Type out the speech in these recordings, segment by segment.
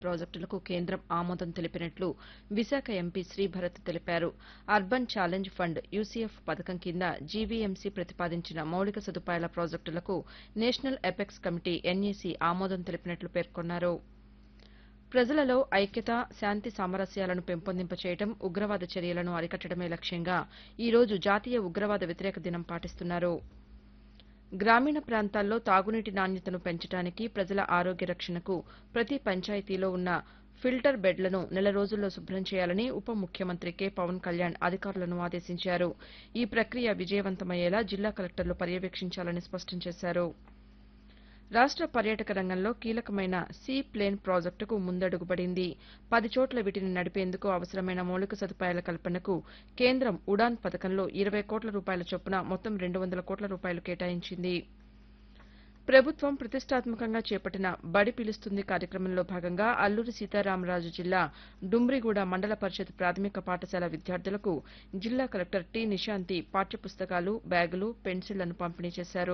ప్రాజెక్టులకు కేంద్రం ఆమోదం తెలిపినట్లు విశాఖ ఎంపీ శ్రీభరత్ తెలిపారు అర్బన్ ఛాలెంజ్ ఫండ్ యూసీఎఫ్ పథకం కింద జీవీఎంసీ ప్రతిపాదించిన మౌలిక సదుపాయాల ప్రాజెక్టులకు నేషనల్ ఎపెక్స్ కమిటీ ఎన్ఈసీ ఆమోదం తెలిపినట్లు పేర్కొన్నారు ప్రజలలో ఐక్యత శాంతి సామరస్యాలను పెంపొందింపచేయడం ఉగ్రవాద చర్యలను అరికట్టడమే లక్ష్యంగా ఈ రోజు జాతీయ ఉగ్రవాద వ్యతిరేక దినం పాటిస్తున్నారు గ్రామీణ ప్రాంతాల్లో తాగునీటి నాణ్యతను పెంచడానికి ప్రజల ఆరోగ్య రక్షణకు ప్రతి పంచాయతీలో ఉన్న ఫిల్టర్ బెడ్లను నెల రోజుల్లో శుభ్రం చేయాలని ఉప ముఖ్యమంత్రి కె పవన్ కళ్యాణ్ అధికారులను ఆదేశించారు ఈ ప్రక్రియ విజయవంతమయ్యేలా జిల్లా కలెక్టర్లు పర్యవేక్షించాలని స్పష్టం చేశారు రాష్ట పర్యాటక రంగంలో కీలకమైన సీ ప్లేన్ ప్రాజెక్టుకు ముందడుగు పడింది పది చోట్ల వీటిని నడిపేందుకు అవసరమైన మౌలిక సదుపాయాల కల్పనకు కేంద్రం ఉడాన్ పథకంలో ఇరవై కోట్ల రూపాయల చొప్పున మొత్తం రెండు వందల కోట్ల రూపాయలు కేటాయించింది ప్రభుత్వం ప్రతిష్టాత్మకంగా చేపట్టిన బడి పిలుస్తుంది కార్యక్రమంలో భాగంగా అల్లూరి సీతారామరాజు జిల్లా డుమ్రిగూడ మండల పరిషత్ ప్రాథమిక పాఠశాల విద్యార్థులకు జిల్లా కలెక్టర్ టి నిశాంతి పాఠ్యపుస్తకాలు బ్యాగులు పెన్సిళ్లను పంపిణీ చేశారు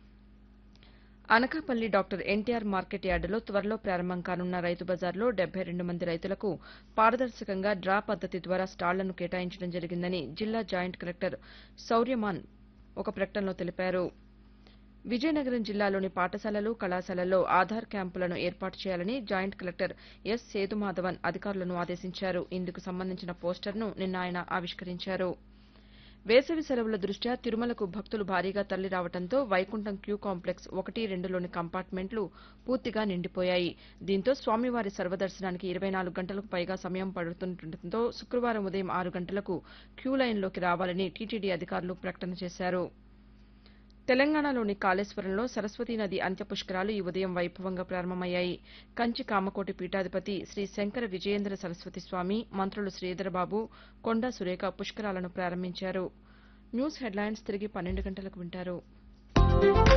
అనకాపల్లి డాక్టర్ ఎన్టీఆర్ మార్కెట్ యార్డులో త్వరలో ప్రారంభం కానున్న రైతు బజార్లో డెబ్బై రెండు మంది రైతులకు పారదర్శకంగా డ్రా పద్దతి ద్వారా స్టాళ్లను కేటాయించడం జరిగిందని జిల్లా జాయింట్ కలెక్టర్ శౌర్యమాన్ ఒక ప్రకటనలో తెలిపారు విజయనగరం జిల్లాలోని పాఠశాలలు కళాశాలల్లో ఆధార్ క్యాంపులను ఏర్పాటు చేయాలని జాయింట్ కలెక్టర్ ఎస్ సేతుమాధవన్ అధికారులను ఆదేశించారు ఇందుకు సంబంధించిన పోస్టర్ను నిన్న ఆయన ఆవిష్కరించారు వేసవి సెలవుల దృష్ట్యా తిరుమలకు భక్తులు భారీగా తరలిరావడంతో వైకుంఠం క్యూ కాంప్లెక్స్ ఒకటి రెండులోని కంపార్ట్మెంట్లు పూర్తిగా నిండిపోయాయి దీంతో స్వామివారి సర్వదర్శనానికి ఇరవై నాలుగు గంటలకు పైగా సమయం పడుతుండటంతో శుక్రవారం ఉదయం ఆరు గంటలకు క్యూ లైన్లోకి రావాలని టీటీడీ అధికారులు ప్రకటన చేశారు తెలంగాణలోని కాళేశ్వరంలో సరస్వతీ నది అంత్య పుష్కరాలు ఈ ఉదయం వైభవంగా ప్రారంభమయ్యాయి కంచి కామకోటి పీఠాధిపతి శ్రీ శంకర విజయేంద్ర సరస్వతి స్వామి మంత్రులు శ్రీధరబాబు కొండా సురేఖ పుష్కరాలను ప్రారంభించారు న్యూస్ హెడ్లైన్స్ తిరిగి పన్నెండు గంటలకు వింటారు